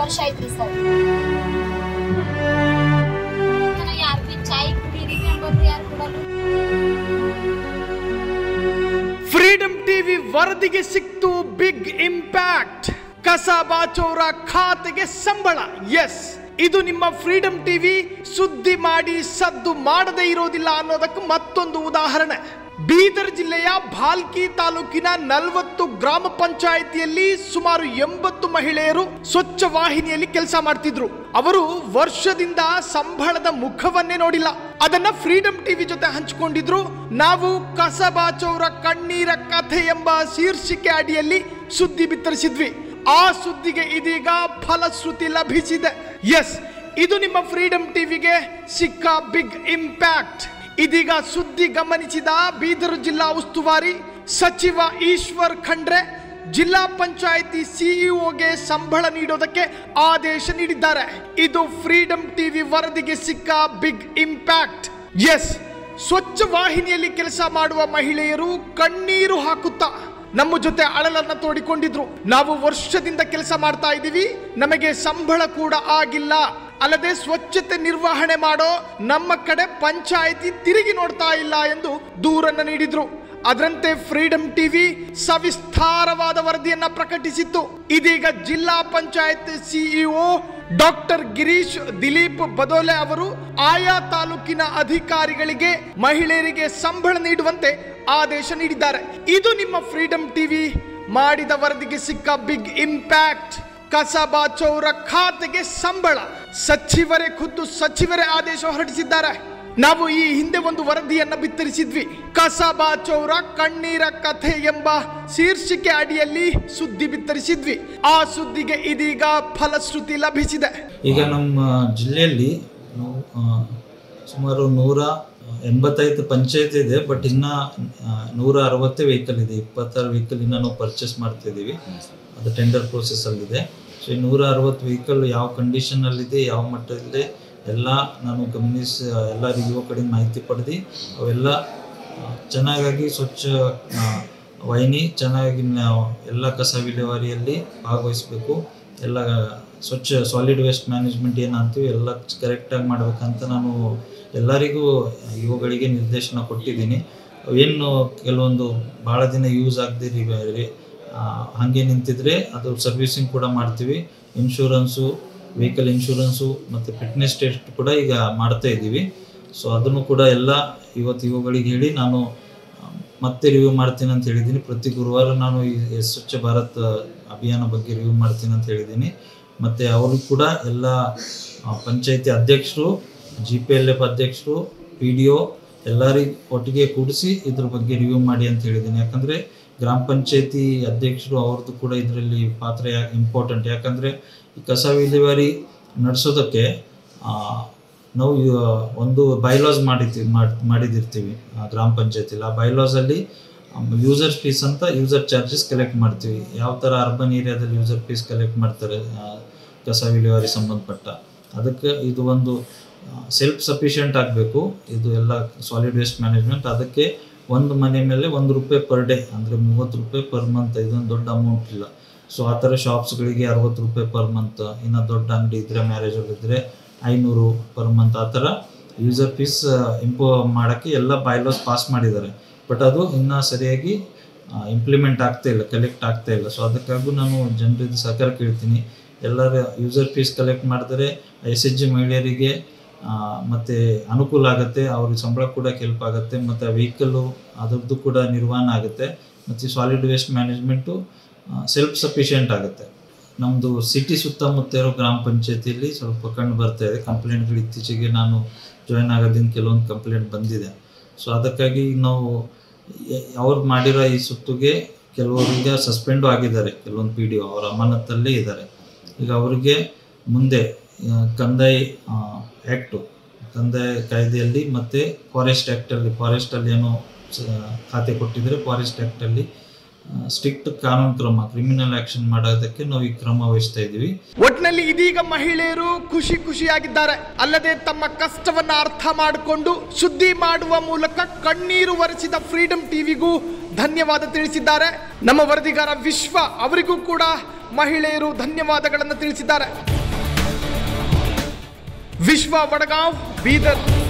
ವರ್ಷ ಐತ್ರಿ ಸರ್ ಯಾರು ಬಿ ಚಾಯ್ ಕುಡೀರಿ ನಂಬರ್ ಯಾರು ಕೊಡಲ್ಲ ಫ್ರೀಡಂ ಟಿವಿ ವರದಿಗೆ ಸಿಕ್ತು ಬಿಗ್ ಇಂಪ್ಯಾಕ್ಟ್ ಕಸ ಬಾಚೋರ ಖಾತೆಗೆ ಸಂಬಳ ಎಸ್ ಇದು ನಿಮ್ಮ ಫ್ರೀಡಂ ಟಿವಿ ಸುದ್ದಿ ಮಾಡಿ ಸದ್ದು ಮಾಡದೇ ಇರೋದಿಲ್ಲ ಅನ್ನೋದಕ್ಕೆ ಮತ್ತೊಂದು ಉದಾಹರಣೆ ಬೀದರ್ ಜಿಲ್ಲೆಯ ಭಾಲ್ಕಿ ತಾಲೂಕಿನ ನಲವತ್ತು ಗ್ರಾಮ ಪಂಚಾಯಿತಿಯಲ್ಲಿ ಸುಮಾರು ಎಂಬತ್ತು ಮಹಿಳೆಯರು ಸ್ವಚ್ಛ ವಾಹಿನಿಯಲ್ಲಿ ಕೆಲಸ ಮಾಡ್ತಿದ್ರು ಅವರು ವರ್ಷದಿಂದ ಸಂಬಳದ ಮುಖವನ್ನೇ ನೋಡಿಲ್ಲ ಅದನ್ನ ಫ್ರೀಡಂ ಟಿವಿ ಜೊತೆ ಹಂಚಿಕೊಂಡಿದ್ರು ನಾವು ಕಸಬಾಚೋರ ಕಣ್ಣೀರ ಕಥೆ ಎಂಬ ಶೀರ್ಷಿಕೆ ಅಡಿಯಲ್ಲಿ ಸುದ್ದಿ ಬಿತ್ತರಿಸಿದ್ವಿ ಆ ಸುದ್ದಿಗೆ ಇದೀಗ ಫಲಶ್ರುತಿ ಲಭಿಸಿದೆ ಎಸ್ ಇದು ನಿಮ್ಮ ಫ್ರೀಡಂ ಟಿವಿಗೆ ಸಿಕ್ಕ ಬಿಗ್ ಇಂಪ್ಯಾಕ್ಟ್ ಇದೀಗ ಸುದ್ದಿ ಗಮನಿಸಿದ ಬೀದರ್ ಜಿಲ್ಲಾ ಉಸ್ತುವಾರಿ ಸಚಿವ ಈಶ್ವರ್ ಖಂಡ್ರೆ ಜಿಲ್ಲಾ ಪಂಚಾಯಿತಿ ಸಿಇಒಗೆ ಸಂಬಳ ನೀಡೋದಕ್ಕೆ ಆದೇಶ ನೀಡಿದ್ದಾರೆ ಇದು ಫ್ರೀಡಂ ಟಿವಿ ವರದಿಗೆ ಸಿಕ್ಕ ಬಿಗ್ ಇಂಪ್ಯಾಕ್ಟ್ ಎಸ್ ಸ್ವಚ್ಛ ವಾಹಿನಿಯಲ್ಲಿ ಕೆಲಸ ಮಾಡುವ ಮಹಿಳೆಯರು ಕಣ್ಣೀರು ಹಾಕುತ್ತಾ ನಮ್ಮ ಜೊತೆ ಅಳಲನ್ನ ತೋಡಿಕೊಂಡಿದ್ರು ನಾವು ವರ್ಷದಿಂದ ಕೆಲಸ ಮಾಡ್ತಾ ಇದ್ದೀವಿ ನಮಗೆ ಸಂಬಳ ಕೂಡ ಆಗಿಲ್ಲ ಅಲ್ಲದೆ ಸ್ವಚ್ಛತೆ ನಿರ್ವಹಣೆ ಮಾಡೋ ನಮ್ಮ ಕಡೆ ಪಂಚಾಯಿತಿ ತಿರುಗಿ ನೋಡ್ತಾ ಇಲ್ಲ ಎಂದು ದೂರನ್ನ ನೀಡಿದ್ರು ಅದರಂತೆ ಫ್ರೀಡಂ ಟಿವಿ ಸವಿಸ್ತಾರವಾದ ವರದಿಯನ್ನ ಪ್ರಕಟಿಸಿತ್ತು ಇದೀಗ ಜಿಲ್ಲಾ ಪಂಚಾಯತ್ ಸಿಇಒ ಡಾಕ್ಟರ್ ಗಿರೀಶ್ ದಿಲೀಪ್ ಬದೋಲೆ ಅವರು ಆಯಾ ತಾಲೂಕಿನ ಅಧಿಕಾರಿಗಳಿಗೆ ಮಹಿಳೆಯರಿಗೆ ಸಂಬಳ ನೀಡುವಂತೆ ಆದೇಶ ನೀಡಿದ್ದಾರೆ ಇದು ನಿಮ್ಮ ಫ್ರೀಡಂ ಟಿವಿ ಮಾಡಿದ ವರದಿಗೆ ಸಿಕ್ಕ ಬಿಗ್ ಇಂಪ್ಯಾಕ್ಟ್ ಕಸಬಾ ಚೌರ ಖಾತೆಗೆ ಸಂಬಳ ಸಚಿವರೇ ಖುದ್ದು ಸಚಿವರೇ ಆದೇಶ ಹೊರಡಿಸಿದ್ದಾರೆ ನಾವು ಈ ಹಿಂದೆ ಒಂದು ವರದಿಯನ್ನ ಬಿತ್ತರಿಸಿದ್ವಿ ಕಸಬಾ ಚೌರ ಕಣ್ಣೀರ ಕಥೆ ಎಂಬ ಶೀರ್ಷಿಕೆ ಅಡಿಯಲ್ಲಿ ಸುದ್ದಿ ಬಿತ್ತರಿಸಿದ್ವಿ ಆ ಸುದ್ದಿಗೆ ಇದೀಗ ಫಲಶ್ರುತಿ ಲಭಿಸಿದೆ ಈಗ ನಮ್ಮ ಜಿಲ್ಲೆಯಲ್ಲಿ ನಾವು ಆ, ಸುಮಾರು ನೂರ ಎಂಬತ್ತೈದು ಪಂಚಾಯತ್ ಇದೆ ಬಟ್ ಇನ್ನ ಆ, ನೂರ ಅರವತ್ತೇ ವೆಹಿಕಲ್ ಇದೆ ಇಪ್ಪತ್ತಾರು ವೆಹಿಕಲ್ ಇನ್ನ ನಾವು ಪರ್ಚೇಸ್ ಮಾಡ್ತಾ ಇದ್ದೀವಿ ಅದು ಟೆಂಡರ್ ಪ್ರೋಸೆಸ್ ಅಲ್ಲಿದೆ ಸೊ ಈ ನೂರ ಅರವತ್ತು ವೆಹಿಕಲ್ ಯಾವ ಕಂಡೀಷನ್ ಅಲ್ಲಿದೆ ಯಾವ ಮಟ್ಟದಲ್ಲಿದೆ ಎಲ್ಲ ನಾನು ಗಮನಿಸಿ ಎಲ್ಲ ರಿವ್ಯೂ ಕಡೆ ಮಾಹಿತಿ ಪಡೆದು ಅವೆಲ್ಲ ಆ, ಚೆನ್ನಾಗಾಗಿ ಸ್ವಚ್ಛ ಆ, ವಾಹಿನಿ ಚೆನ್ನಾಗಿ ನಾವು ಎಲ್ಲ ಕಸ ವಿಲೇವಾರಿಯಲ್ಲಿ ಭಾಗವಹಿಸಬೇಕು ಎಲ್ಲ ಸ್ವಚ್ಛ ಸಾಲಿಡ್ ವೇಸ್ಟ್ ಮ್ಯಾನೇಜ್ಮೆಂಟ್ ಏನು ಅಂತೀವಿ ಎಲ್ಲ ಕರೆಕ್ಟಾಗಿ ಮಾಡ್ಬೇಕಂತ ನಾನು ಎಲ್ಲರಿಗೂ ಇವುಗಳಿಗೆ ನಿರ್ದೇಶನ ಕೊಟ್ಟಿದ್ದೀನಿ ಏನು ಕೆಲವೊಂದು ಭಾಳ ದಿನ ಯೂಸ್ ಆಗದಿರಿ ಹಾಗೆ ನಿಂತಿದ್ರೆ ಅದು ಸರ್ವಿಸಿಂಗ್ ಕೂಡ ಮಾಡ್ತೀವಿ ಇನ್ಶೂರೆನ್ಸು ವೆಹಿಕಲ್ ಇನ್ಶೂರೆನ್ಸು ಮತ್ತು ಫಿಟ್ನೆಸ್ ಟೆಸ್ಟ್ ಕೂಡ ಈಗ ಮಾಡ್ತಾ ಇದ್ದೀವಿ ಸೊ ಅದನ್ನು ಕೂಡ ಎಲ್ಲ ಇವತ್ತು ಇವುಗಳಿಗೆ ಹೇಳಿ ನಾನು ಆ, ಮತ್ತೆ ರಿವ್ಯೂ ಮಾಡ್ತೀನಿ ಅಂತ ಹೇಳಿದ್ದೀನಿ ಪ್ರತಿ ಗುರುವಾರ ನಾನು ಈ ಎಸ್ ಸ್ವಚ್ಛ ಭಾರತ್ ಅಭಿಯಾನ ಬಗ್ಗೆ ರಿವ್ಯೂ ಮಾಡ್ತೀನಿ ಅಂತ ಹೇಳಿದ್ದೀನಿ ಮತ್ತು ಅವರು ಕೂಡ ಎಲ್ಲ ಆ, ಪಂಚಾಯತಿ ಅಧ್ಯಕ್ಷರು ಜಿ ಪಿ ಎಲ್ ಎಫ್ ಅಧ್ಯಕ್ಷರು ಪಿ ಡಿ ಒ ಎಲ್ಲರಿಗೂ ಒಟ್ಟಿಗೆ ಕೂಡಿಸಿ ಇದ್ರ ಬಗ್ಗೆ ರಿವ್ಯೂ ಮಾಡಿ ಅಂತ ಹೇಳಿದ್ದೀನಿ ಯಾಕಂದರೆ ಗ್ರಾಮ ಪಂಚಾಯತಿ ಅಧ್ಯಕ್ಷರು ಅವ್ರದ್ದು ಕೂಡ ಇದರಲ್ಲಿ ಪಾತ್ರ ಯಾ ಇಂಪಾರ್ಟೆಂಟ್ ಯಾಕಂದರೆ ಈ ಕಸ ವಿಲೇವಾರಿ ನಡೆಸೋದಕ್ಕೆ ಆ, ನಾವು ಇವ- ಒಂದು ಬೈಲಾಸ್ ಮಾಡಿರ್ತೀವಿ ಮಾಡಿದಿರ್ತೀವಿ ಆ, ಗ್ರಾಮ ಪಂಚಾಯತಿಲಿ ಆ ಬೈಲಾಸಲ್ಲಿ ಯೂಸರ್ ಫೀಸ್ ಅಂತ ಯೂಸರ್ ಚಾರ್ಜಸ್ ಕಲೆಕ್ಟ್ ಮಾಡ್ತೀವಿ ಯಾವ ಥರ ಅರ್ಬನ್ ಏರಿಯಾದಲ್ಲಿ ಯೂಸರ್ ಫೀಸ್ ಕಲೆಕ್ಟ್ ಮಾಡ್ತಾರೆ ಆ, ಕಸ ವಿಲೇವಾರಿ ಸಂಬಂಧಪಟ್ಟ ಅದಕ್ಕೆ ಇದು ಒಂದು ಸೆಲ್ಫ್ ಸಫಿಷಿಯೆಂಟ್ ಆಗಬೇಕು ಇದು ಎಲ್ಲ ಸಾಲಿಡ್ ವೇಸ್ಟ್ ಮ್ಯಾನೇಜ್ಮೆಂಟ್ ಅದಕ್ಕೆ ಒಂದು ಮನೆ ಮೇಲೆ ಒಂದು ರೂಪಾಯಿ ಪರ್ ಡೇ ಅಂದರೆ ಮೂವತ್ತು ರೂಪಾಯಿ ಪರ್ ಮಂತ್ ಇದೊಂದು ದೊಡ್ಡ ಅಮೌಂಟ್ ಇಲ್ಲ ಸೊ ಆ ಥರ ಶಾಪ್ಸ್ಗಳಿಗೆ ಅರವತ್ತು ರೂಪಾಯಿ ಪರ್ ಮಂತ್ ಇನ್ನು ದೊಡ್ಡ ಅಂಗಡಿ ಇದ್ದರೆ ಮ್ಯಾರೇಜ್ ಇದ್ದರೆ ಐನೂರು ಪರ್ ಮಂತ್ ಆ ಥರ ಯೂಸರ್ ಫೀಸ್ ಇಂಪೋ ಮಾಡೋಕ್ಕೆ ಎಲ್ಲ ಬೈಲಾಸ್ ಪಾಸ್ ಮಾಡಿದ್ದಾರೆ ಬಟ್ ಅದು ಇನ್ನೂ ಸರಿಯಾಗಿ ಇಂಪ್ಲಿಮೆಂಟ್ ಆಗ್ತಾ ಇಲ್ಲ ಕಲೆಕ್ಟ್ ಆಗ್ತಾ ಇಲ್ಲ ಸೊ ಅದಕ್ಕಾಗೂ ನಾನು ಜನರಿಗೆ ಸಹಕಾರ ಕೇಳ್ತೀನಿ ಎಲ್ಲರ ಯೂಸರ್ ಫೀಸ್ ಕಲೆಕ್ಟ್ ಮಾಡಿದರೆ ಎಸ್ ಎಚ್ ಜಿ ಮಹಿಳೆಯರಿಗೆ ಆ, ಮತ್ತೆ ಅನುಕೂಲ ಆಗುತ್ತೆ ಅವ್ರಿಗೆ ಸಂಬಳ ಕೂಡ ಹೆಲ್ಪ್ ಆಗುತ್ತೆ ಮತ್ತು ವೆಹಿಕಲ್ಲು ಅದರದ್ದು ಕೂಡ ನಿರ್ವಹಣೆ ಆಗುತ್ತೆ ಮತ್ತು solid waste management self sufficient ಆಗುತ್ತೆ ನಮ್ಮದು ಸಿಟಿ ಸುತ್ತಮುತ್ತ ಇರೋ ಗ್ರಾಮ ಪಂಚಾಯತಿಯಲ್ಲಿ ಸ್ವಲ್ಪ ಕಂಡು ಬರ್ತಾ ಇದೆ ಕಂಪ್ಲೇಂಟ್ಗಳು ಇತ್ತೀಚೆಗೆ ನಾನು ಜಾಯ್ನ್ ಆಗೋದ್ರಿಂದ ಕೆಲವೊಂದು ಕಂಪ್ಲೇಂಟ್ ಬಂದಿದೆ ಸೊ ಅದಕ್ಕಾಗಿ ನಾವು ಯ- ಅವ್ರು ಮಾಡಿರೋ ಈ ಸುತ್ತುಗೆ ಕೆಲವರಿಗೆ ಸಸ್ಪೆಂಡು ಆಗಿದ್ದಾರೆ ಕೆಲವೊಂದು ಪಿ ಡಿ ಒ ಅವರ ಅಮಾನತ್ತಲ್ಲೇ ಇದ್ದಾರೆ ಈಗ ಅವರಿಗೆ ಮುಂದೆ ಆ, ಕಂದಾಯ ಆ್ಯಕ್ಟು ಕಂದಾಯ ಕಾಯ್ದೆಯಲ್ಲಿ ಮತ್ತು ಫಾರೆಸ್ಟ್ ಆ್ಯಕ್ಟಲ್ಲಿ ಫಾರೆಸ್ಟಲ್ಲಿ ಏನೋ ಸ- ಖಾತೆ ಕೊಟ್ಟಿದ್ರೆ ಫಾರೆಸ್ಟ್ ಆ್ಯಕ್ಟಲ್ಲಿ ಸ್ಟ್ರಿಕ್ಟ್ ಕಾನೂನು ಕ್ರಮ ಕ್ರಿಮಿನಲ್ ಆಕ್ಷನ್ ಮಾಡೋದಕ್ಕೆ ನಾವು ಈ ಕ್ರಮ ವಹಿಸ್ತಾ ಇದ್ದೀವಿ ಒಟ್ನಲ್ಲಿ ಇದೀಗ ಮಹಿಳೆಯರು ಖುಷಿ ಖುಷಿಯಾಗಿದ್ದಾರೆ ಅಲ್ಲದೆ ತಮ್ಮ ಕಷ್ಟವನ್ನ ಅರ್ಥ ಮಾಡಿಕೊಂಡು ಸುದ್ದಿ ಮಾಡುವ ಮೂಲಕ ಕಣ್ಣೀರು ಒರೆಸಿದ ಫ್ರೀಡಂ ಟಿವಿಗೂ ಧನ್ಯವಾದ ತಿಳಿಸಿದ್ದಾರೆ ನಮ್ಮ ವರದಿಗಾರ ವಿಶ್ವ ಅವರಿಗೂ ಕೂಡ ಮಹಿಳೆಯರು ಧನ್ಯವಾದಗಳನ್ನು ತಿಳಿಸಿದ್ದಾರೆ ವಿಶ್ವ ವಡಗಾಂವ್ ಬೀದರ್